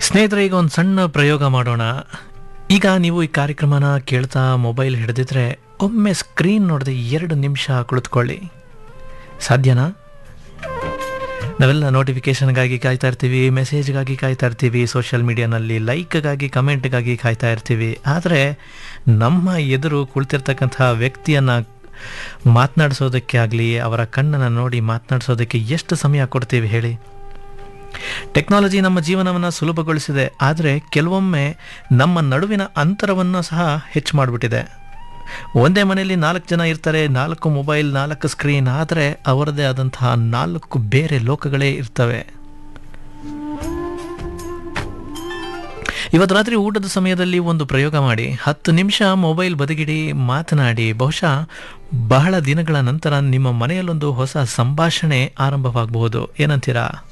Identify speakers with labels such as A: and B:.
A: ಸ್ನೇಹಿತರೆ ಈಗ ಒಂದು ಸಣ್ಣ ಪ್ರಯೋಗ ಮಾಡೋಣ ಈಗ ನೀವು ಈ ಕಾರ್ಯಕ್ರಮನ ಕೇಳ್ತಾ ಮೊಬೈಲ್ ಹಿಡಿದಿದ್ರೆ ಒಮ್ಮೆ ಸ್ಕ್ರೀನ್ ನೋಡದೆ ಎರಡು ನಿಮಿಷ ಕುಳಿತುಕೊಳ್ಳಿ ಸಾಧ್ಯನಾ ನಾವೆಲ್ಲ ನೋಟಿಫಿಕೇಷನ್ಗಾಗಿ ಕಾಯ್ತಾ ಇರ್ತೀವಿ ಮೆಸೇಜ್ಗಾಗಿ ಕಾಯ್ತಾ ಇರ್ತೀವಿ ಸೋಷಿಯಲ್ ಮೀಡಿಯಾನಲ್ಲಿ ಲೈಕ್ಗಾಗಿ ಕಮೆಂಟ್ಗಾಗಿ ಕಾಯ್ತಾ ಇರ್ತೀವಿ ಆದರೆ ನಮ್ಮ ಎದುರು ಕುಳಿತಿರ್ತಕ್ಕಂಥ ವ್ಯಕ್ತಿಯನ್ನು ಮಾತನಾಡಿಸೋದಕ್ಕೆ ಆಗಲಿ ಅವರ ಕಣ್ಣನ್ನು ನೋಡಿ ಮಾತನಾಡಿಸೋದಕ್ಕೆ ಎಷ್ಟು ಸಮಯ ಕೊಡ್ತೀವಿ ಹೇಳಿ ಟೆಕ್ನಾಲಜಿ ನಮ್ಮ ಜೀವನವನ್ನು ಸುಲಭಗೊಳಿಸಿದೆ ಆದರೆ ಕೆಲವೊಮ್ಮೆ ನಮ್ಮ ನಡುವಿನ ಅಂತರವನ್ನು ಸಹ ಹೆಚ್ಚು ಮಾಡಿಬಿಟ್ಟಿದೆ ಒಂದೇ ಮನೆಯಲ್ಲಿ ನಾಲ್ಕು ಜನ ಇರ್ತಾರೆ ನಾಲ್ಕು ಮೊಬೈಲ್ ನಾಲ್ಕು ಸ್ಕ್ರೀನ್ ಆದರೆ ಅವರದೇ ಆದಂತಹ ನಾಲ್ಕು ಬೇರೆ ಲೋಕಗಳೇ ಇರ್ತವೆ ಇವತ್ತು ರಾತ್ರಿ ಊಟದ ಸಮಯದಲ್ಲಿ ಒಂದು ಪ್ರಯೋಗ ಮಾಡಿ ಹತ್ತು ನಿಮಿಷ ಮೊಬೈಲ್ ಬದಿಗಿಡಿ ಮಾತನಾಡಿ ಬಹುಶಃ ಬಹಳ ದಿನಗಳ ನಂತರ ನಿಮ್ಮ ಮನೆಯಲ್ಲೊಂದು ಹೊಸ ಸಂಭಾಷಣೆ ಆರಂಭವಾಗಬಹುದು ಏನಂತೀರಾ